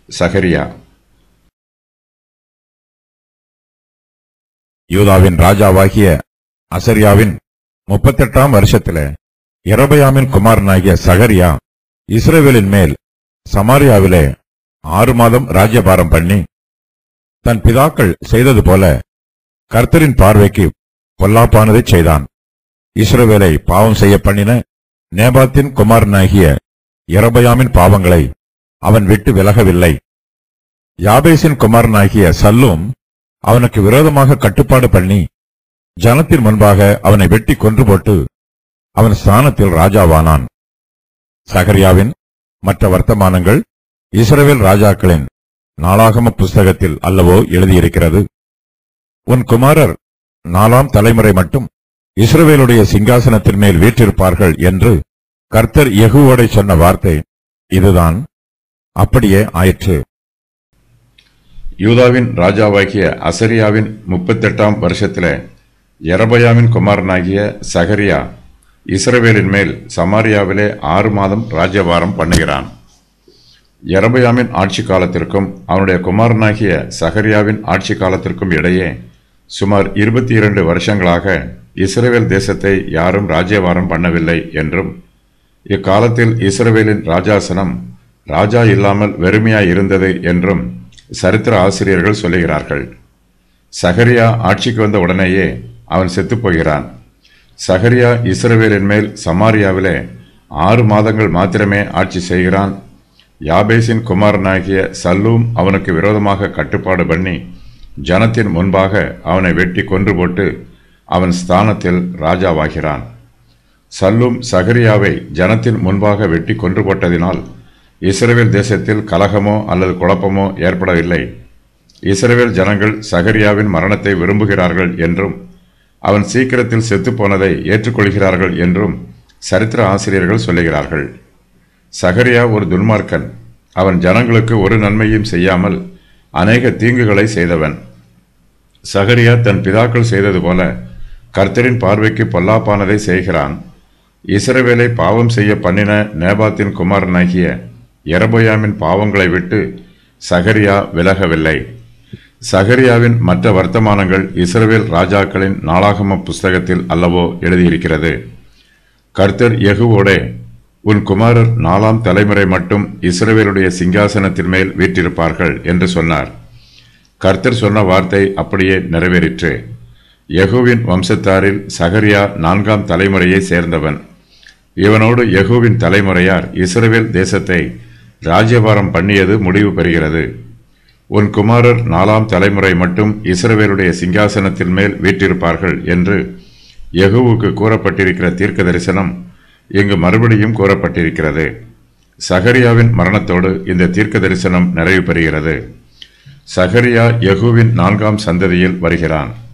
சகரியா யூதாவின் ராஜாவாகிய அசரியாவின் முப்பத்தெட்டாம் வருஷத்திலே எரபயாமின் குமாரனாகிய சகரியா இஸ்ரவேலின் மேல் சமாரியாவிலே ஆறு மாதம் ராஜ்யபாரம் பண்ணி தன் பிதாக்கள் செய்தது போல கர்த்தரின் பார்வைக்கு பொல்லாப்பானதைச் செய்தான் இஸ்ரவேலை பாவம் செய்ய பண்ணின நேபாத்தின் குமாரனாகிய எரபயாமின் பாவங்களை அவன் விட்டு விலகவில்லை யாபேசின் குமாரனாகிய சல்லூம் அவனுக்கு விரோதமாக கட்டுப்பாடு பண்ணி ஜனத்தின் முன்பாக அவனை வெட்டி கொன்று போட்டு அவன் ஸ்தானத்தில் ராஜாவானான் சகரியாவின் மற்ற வர்த்தமானங்கள் இஸ்ரவேல் ராஜாக்களின் நாளாகம புஸ்தகத்தில் அல்லவோ எழுதியிருக்கிறது உன் குமாரர் நாலாம் தலைமுறை மட்டும் இஸ்ரவேலுடைய சிங்காசனத்தின் மேல் வீற்றிருப்பார்கள் என்று கர்த்தர் யெகூவோடே சொன்ன வார்த்தை இதுதான் அப்படியே ஆயிற்று யூதாவின் ராஜாவாகிய அசரியாவின் முப்பத்தெட்டாம் வருஷத்திலே எரபயாமின் குமாரனாகிய சகரியா இஸ்ரவேலின் மேல் சமாரியாவிலே ஆறு மாதம் ராஜ்யபாரம் பண்ணுகிறான் எரபயாமின் ஆட்சி காலத்திற்கும் அவனுடைய குமாரனாகிய சகரியாவின் ஆட்சி காலத்திற்கும் இடையே சுமார் இருபத்தி இரண்டு வருஷங்களாக இஸ்ரவேல் தேசத்தை யாரும் ராஜ்யபாரம் பண்ணவில்லை என்றும் இக்காலத்தில் இஸ்ரவேலின் ராஜாசனம் ராஜா இல்லாமல் வெறுமையாய் இருந்தது என்றும் சரித்திர ஆசிரியர்கள் சொல்லுகிறார்கள் சகரியா ஆட்சிக்கு வந்த உடனேயே அவன் செத்துப் போகிறான் சகரியா இஸ்ரவேலின் மேல் சமாரியாவிலே ஆறு மாதங்கள் மாத்திரமே ஆட்சி செய்கிறான் யாபேசின் குமாரனாகிய சல்லூம் அவனுக்கு விரோதமாக கட்டுப்பாடு பண்ணி ஜனத்தின் முன்பாக அவனை வெட்டி கொன்று போட்டு அவன் ஸ்தானத்தில் ராஜாவாகிறான் சல்லூம் சகரியாவை ஜனத்தின் முன்பாக வெட்டி கொன்று போட்டதினால் இஸ்ரவேல் தேசத்தில் கலகமோ அல்லது குழப்பமோ ஏற்படவில்லை இஸ்ரவேல் ஜனங்கள் சகரியாவின் மரணத்தை விரும்புகிறார்கள் என்றும் அவன் சீக்கிரத்தில் செத்துப்போனதை ஏற்றுக்கொள்கிறார்கள் என்றும் சரித்திர ஆசிரியர்கள் சொல்லுகிறார்கள் சகரியா ஒரு துன்மார்க்கன் அவன் ஜனங்களுக்கு ஒரு நன்மையும் செய்யாமல் அநேக தீங்குகளை செய்தவன் சகரியா தன் பிதாக்கள் செய்தது போல கர்த்தரின் பார்வைக்கு பொல்லாப்பானதை செய்கிறான் இஸ்ரவேலை பாவம் செய்ய பண்ணின நேபாத்தின் குமாரனாகிய எரபோயாமின் பாவங்களை விட்டு சகரியா விலகவில்லை சகரியாவின் மற்ற வர்த்தமானங்கள் இஸ்ரவேல் ராஜாக்களின் நாளாகம புஸ்தகத்தில் அல்லவோ எழுதியிருக்கிறது கர்த்தர் யெகூவோடே உன் குமாரர் நாலாம் தலைமுறை மட்டும் இஸ்ரவேலுடைய சிங்காசனத்தின் மேல் வீற்றிருப்பார்கள் என்று சொன்னார் கர்த்தர் சொன்ன வார்த்தை அப்படியே நிறைவேறிற்று யெகூவின் வம்சத்தாரில் சகரியா நான்காம் தலைமுறையை சேர்ந்தவன் இவனோடு யெகூவின் தலைமுறையார் இஸ்ரவேல் தேசத்தை ராஜ்யபாரம் பண்ணியது முடிவு பெறுகிறது உன் குமாரர் நாலாம் தலைமுறை மட்டும் இஸ்ரவேலுடைய சிங்காசனத்தின் மேல் வீற்றிருப்பார்கள் என்று யெகூவுக்கு கூறப்பட்டிருக்கிற தீர்க்க தரிசனம் இங்கு மறுபடியும் கூறப்பட்டிருக்கிறது சகரியாவின் மரணத்தோடு இந்த தீர்க்க தரிசனம் நிறைவு பெறுகிறது சகரியா யெகூவின் நான்காம் சந்ததியில் வருகிறான்